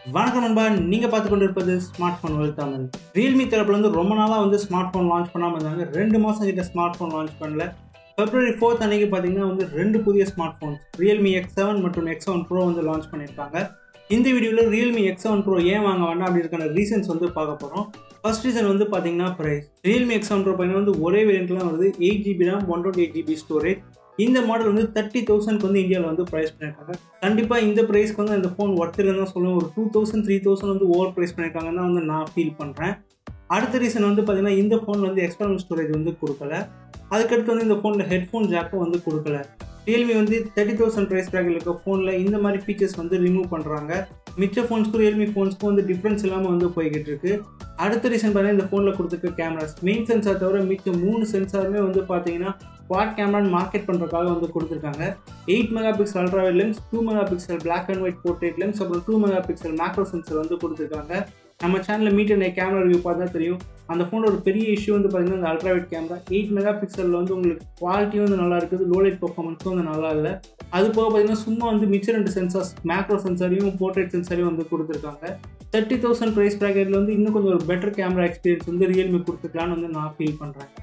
வணக்கம் நண்பா நீங்கள் பார்த்து கொண்டு இருப்பது smart phone Vel Tamil Realme தரப்புல வந்து ரொம்ப நாளாக வந்து ஸ்மார்ட் ஃபோன் லான்ச் பண்ணாமல் இருந்தாங்க ரெண்டு மாதம் கிட்ட ஸ்மார்ட் ஃபோன் லான்ச் பண்ணல பிப்ரவரி ஃபோர்த் அன்னைக்கு பார்த்தீங்கன்னா வந்து ரெண்டு புதிய smart phones Realme X seven மற்றும் எக்ஸ் செவன் ப்ரோ வந்து லான்ச் பண்ணியிருக்காங்க இந்த வீடியோவில் ரியல்மி எக்ஸ் செவன் ப்ரோ ஏன் வாங்க வேண்டாம் அப்படின்றக்கான ரீசன்ஸ் வந்து பார்க்க போகிறோம் ஃபர்ஸ்ட் ரீசன் வந்து பார்த்தீங்கன்னா price Realme X seven pro பார்த்தீங்கன்னா வந்து ஒரே வேரியண்ட்லாம் வருது eight GB RAM one twenty eight GB storage இந்த மாடல் வந்து தேர்ட்டி தௌசண்ட்க்கு வந்து இந்தியாவில் வந்து ப்ரைஸ் பண்ணியிருக்காங்க கண்டிப்பாக இந்த ப்ரைஸ்க்கு வந்து இந்த ஃபோன் ஒர்த்துலன்னு தான் சொல்லுவேன் ஒரு டூ தௌசண்ட் த்ரீ தௌசண்ட் வந்து ஓவர் ப்ரைஸ் பண்ணியிருக்காங்கன்னு தான் வந்து நான் ஃபீல் பண்ணுறேன் அடுத்த ரீசன் வந்து பார்த்தீங்கன்னா இந்த ஃபோன் வந்து எக்ஸ்டர்னல் ஸ்டோரேஜ் வந்து கொடுக்கல அதுக்கடுத்து வந்து இந்த ஃபோனில் ஹெட்ஃபோன் ஜாக்கும் வந்து கொடுக்கல ரியல்மி வந்து தேர்ட்டி தௌசண்ட் ப்ரைஸ் ப்ராக்கில் இருக்க ஃபோனில் இந்த மாதிரி ஃபீச்சர்ஸ் வந்து ரிமூவ் பண்ணுறாங்க மிச்ச ஃபோன்ஸ்க்கும் ரியல்மி ஃபோன்ஸ்க்கும் வந்து டிஃப்ரென்ஸ் இல்லாமல் வந்து போய்கிட்டு இருக்கு அடுத்த ரீசன் பார்த்தீங்கன்னா இந்த ஃபோனில் கொடுத்துருக்க கேமராஸ் மெயின் சென்சார் தவிர மிச்ச மூணு சென்சாருமே வந்து பார்த்தீங்கன்னா குவாட் கேமரான்னு மார்க்கெட் பண்ணுறதுக்காக வந்து கொடுத்துருக்காங்க eight mega pixel ultra lens two mega pixel black and white portrait lens அப்புறம் two mega pixel macro sensor வந்து கொடுத்துருக்காங்க நம்ம சேனலில் மீட் அண்ட் கேமரா ரிவ்யூ பார்த்தா தெரியும் அந்த ஃபோனோட ஒரு பெரிய இஷ்யூ வந்து பார்த்தீங்கன்னா இந்த ultra wide camera eight mega பிக்சலில் வந்து உங்களுக்கு குவாலிட்டியும் வந்து நல்லா இருக்குது லோ லைட் பர்ஃபார்மன்ஸும் வந்து நல்லா இல்லை அது போக பார்த்தீங்கன்னா சும்மா வந்து மிச்ச ரெண்டு சென்சார்ஸ் மேக்ரோ சென்சாரையும் போர்ட்ரேட் சென்சாரையும் வந்து கொடுத்துருக்காங்க தேர்ட்டி தௌசண்ட் ப்ரைஸ் ப்ராக்கெட்டில் வந்து இன்னும் கொஞ்சம் ஒரு பெட்டர் கேமரா எக்ஸ்பீரியன்ஸ் வந்து ரியல்மி கொடுத்துக்கலான்னு வந்து நான் ஃபீல் பண்ணுறேன்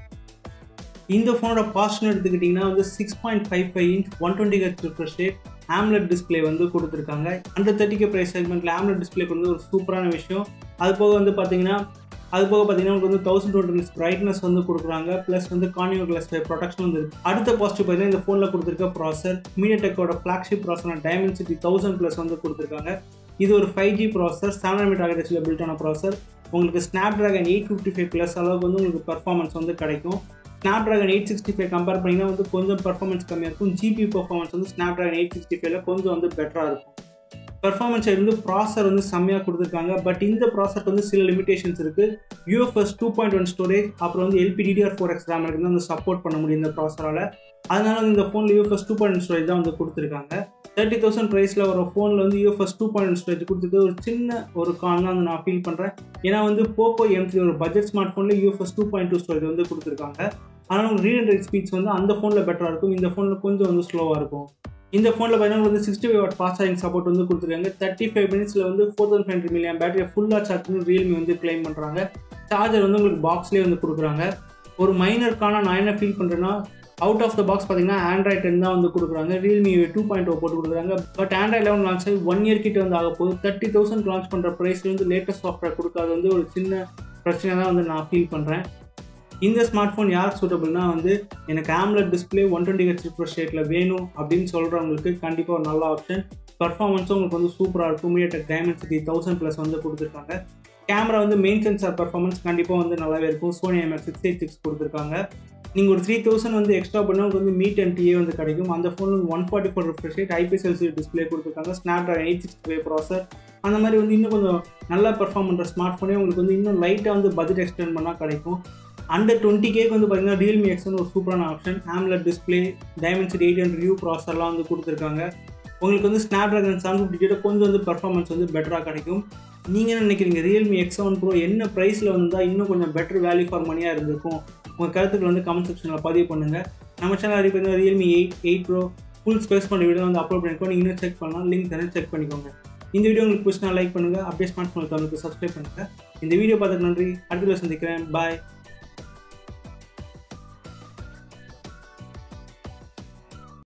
இந்த ஃபோனோட காஸ்ட்னு எடுத்துக்கிட்டிங்கன்னா வந்து six point five five inch one twenty H refresh rate AMOLED display வந்து கொடுத்துருக்காங்க அண்டர் தேர்ட்டி கே ப்ரைஸ் செக்மெண்ட்டில் ஆம்லெட் டிஸ்பிளே வந்து ஒரு சூப்பரான விஷயம் அது போக வந்து பார்த்தீங்கன்னா அது போக பார்த்தீங்கன்னா உங்களுக்கு வந்து தௌசண்ட் டுவெண்ட்டி மினிட்ஸ் பிரைட்னஸ் வந்து கொடுக்குறாங்க ப்ளஸ் வந்து கார்னியோ கிளாஸ் ப்ரொடக்ஷன் வந்து இருக்குது அடுத்த பாசிட்டிவ் பார்த்தீங்கன்னா இந்த ஃபோனில் கொடுத்துருக்க ப்ராசர் மீடியாடெக்கோட flagship processor Dimensity thousand plus வந்து கொடுத்துருக்காங்க இது ஒரு five G processor seven meet ஆர்கிடெக்சரில் பில்ட் ஆன ப்ராசர் உங்களுக்கு Snapdragon eight fifty five plus அளவுக்கு வந்து உங்களுக்கு பர்ஃபார்மன்ஸ் வந்து கிடைக்கும் Snapdragon eight sixty five compare பண்ணிங்கன்னா வந்து கொஞ்சம் பர்ஃபார்மன்ஸ் கம்மியாக இருக்கும் ஜிபி பர்ஃபார்மன்ஸ் வந்து ஸ்னாப் ட்ராகன் எயிட் சிக்ஸ்டி ஃபைவ்ல கொஞ்சம் வந்து பெட்டராக இருக்கும் பெர்ஃபார்மன்ஸ் இருந்து ப்ராசர் வந்து செம்மையாக கொடுத்துருக்காங்க பட் இந்த ப்ராசருக்கு வந்து சில லிமிடேஷன்ஸ் இருக்குது UFS two point one storage அப்புறம் வந்து எல்பிடிடிஆர் ஃபோர் எக்ஸ் ரேம் இருக்குது வந்து சப்போர்ட் பண்ண முடியும் இந்த ப்ராசரால் அதனால வந்து இந்த ஃபோனில் யூஎஃப்எஸ் டூ பாயிண்ட் ஸ்டோரேஜ் தான் வந்து கொடுத்துருக்காங்க தேர்ட்டி தௌசண்ட் ப்ரைஸில் வர ஃபோனில் வந்து யூஎஃப்எஸ் டூ பாயிண்ட் ஸ்டோரேஜ் கொடுத்துருக்கு ஒரு சின்ன ஒரு கான் தான் வந்து நான் ஃபீல் பண்ணுறேன் ஏன்னா வந்து போக்கோ எம் த்ரீ ஒரு பட்ஜெட் ஸ்மார்ட் ஃபோனில் UFS two point two storage வந்து கொடுத்துருக்காங்க ஆனால் உங்களுக்கு ரீட் அண்ட் ரைட் ஸ்பீட்ஸ் வந்து அந்த ஃபோனில் பெட்டராக இருக்கும் இந்த ஃபோனில் கொஞ்சம் வந்து ஸ்லோவாக இருக்கும் இந்த ஃபோனில் பார்த்தீங்கன்னா வந்து sixty five watt fast charging support வந்து கொடுத்துருக்காங்க தேர்ட்டி ஃபைவ் மினிட்ஸில் வந்து ஃபோர் தௌசண்ட் ஃபைவ் மில்லியம் பேட்டரியை ஃபுல்லாக சார்ஜ் பண்ணி ரியல்மி வந்து கிளைம் பண்ணுறாங்க சார்ஜர் வந்து உங்களுக்கு பாக்ஸ்லேயே வந்து கொடுக்குறாங்க ஒரு மைனருக்கான நான் என்ன ஃபீல் பண்ணுறேன்னா அவுட் ஆஃப் த பாக்ஸ் பார்த்தீங்கன்னா ஆண்ட்ராய்ட் டென் தான் வந்து கொடுக்குறாங்க ரியல்மி டூ பாயிண்ட் ஓ போட்டு கொடுக்குறாங்க பட் ஆண்ட்ராய்ட் லெவன் லான்ச் ஆகி ஒன் இயர் கிட்ட வந்து ஆக போகுது தேர்ட்டி தௌசண்ட் லான்ச் பண்ணுற ப்ரைஸ்ல வந்து லேட்டஸ்ட் சாஃப்ட்வேர் கொடுக்காது வந்து ஒரு சின்ன பிரச்சனை தான் வந்து நான் ஃபீல் பண்ணுறேன் இந்த ஸ்மார்ட் ஃபோன் யாருக்கு சூட்டபிள்னா வந்து எனக்கு AMOLED display one twenty H refresh ரேட்டில் வேணும் அப்படின்னு சொல்கிறவங்களுக்கு கண்டிப்பாக ஒரு நல்ல ஆப்ஷன் பர்ஃபார்மன்ஸும் உங்களுக்கு வந்து சூப்பராக இருக்கும் மீடியா டைமென்சிட்டி தௌசண்ட் ப்ளஸ் வந்து கொடுத்துருக்காங்க கேமரா வந்து மெயின் சென்சார் பர்ஃபார்மன்ஸ் கண்டிப்பாக வந்து நல்லாவே இருக்கும் Sony IMX six eight six கொடுத்துருக்காங்க நீங்கள் ஒரு த்ரீ தௌசண்ட் வந்து எக்ஸ்ட்ரா பண்ணால் உங்களுக்கு வந்து மீட் அண்ட் டிஏ வந்து கிடைக்கும் அந்த ஃபோன் வந்து one forty four refresh rate IPS LCD display கொடுத்துருக்காங்க Snapdragon eight sixty five processor அந்த மாதிரி வந்து இன்னும் கொஞ்சம் நல்லா பெர்ஃபார்ம் பண்ணுற ஸ்மார்ட் ஃபோனே உங்களுக்கு வந்து இன்னும் லைட்டாக வந்து பட்ஜெட் எக்ஸ்டெண்ட் பண்ணால் கிடைக்கும் அண்டர் டுவெண்ட்டி கேக்கு வந்து பார்த்தீங்கன்னா ரியல்மி எக்ஸ் வந்து ஒரு சூப்பரான option AMOLED display Dimensity eight hundred ரியூ ப்ராசர்லாம் வந்து கொடுத்துருக்காங்க உங்களுக்கு வந்து ஸ்னாப் ட்ராகன் செவன் ஃபிஃப்டி கிட்ட கொஞ்சம் வந்து பர்ஃபார்மன்ஸ் வந்து பெட்டராக கிடைக்கும் நீங்கள் என்ன நினைக்கிறீங்க ரியல்மி எக்ஸ் செவன் ப்ரோ என்ன ப்ரைஸில் வந்தால் இன்னும் கொஞ்சம் பெட்டர் வேல்யூ ஃபார் மணியாக இருந்திருக்கும் உங்கள் கருத்துக்கள் வந்து கமெண்ட் செக்ஷனில் பதிவு பண்ணுங்கள் நம்ம சேனல் இப்போ Realme eight eight pro full space பண்ண வீடியோ வந்து அப்லோட் பண்ணிருக்கோம் நீங்கள் இன்னும் செக் பண்ணலாம் லிங்க் தரேன் செக் பண்ணிக்கோங்க இந்த வீடியோ உங்களுக்கு பிடிச்சினா லைக் பண்ணுங்கள் அப்படியே ஸ்மார்ட் ஃபோனுக்கு சப்ஸ்கிரைப் பண்ணுங்கள் இந்த வீடியோ பார்த்துக்கு நன்றி அடுத்த சந்திக்கிறேன் பாய்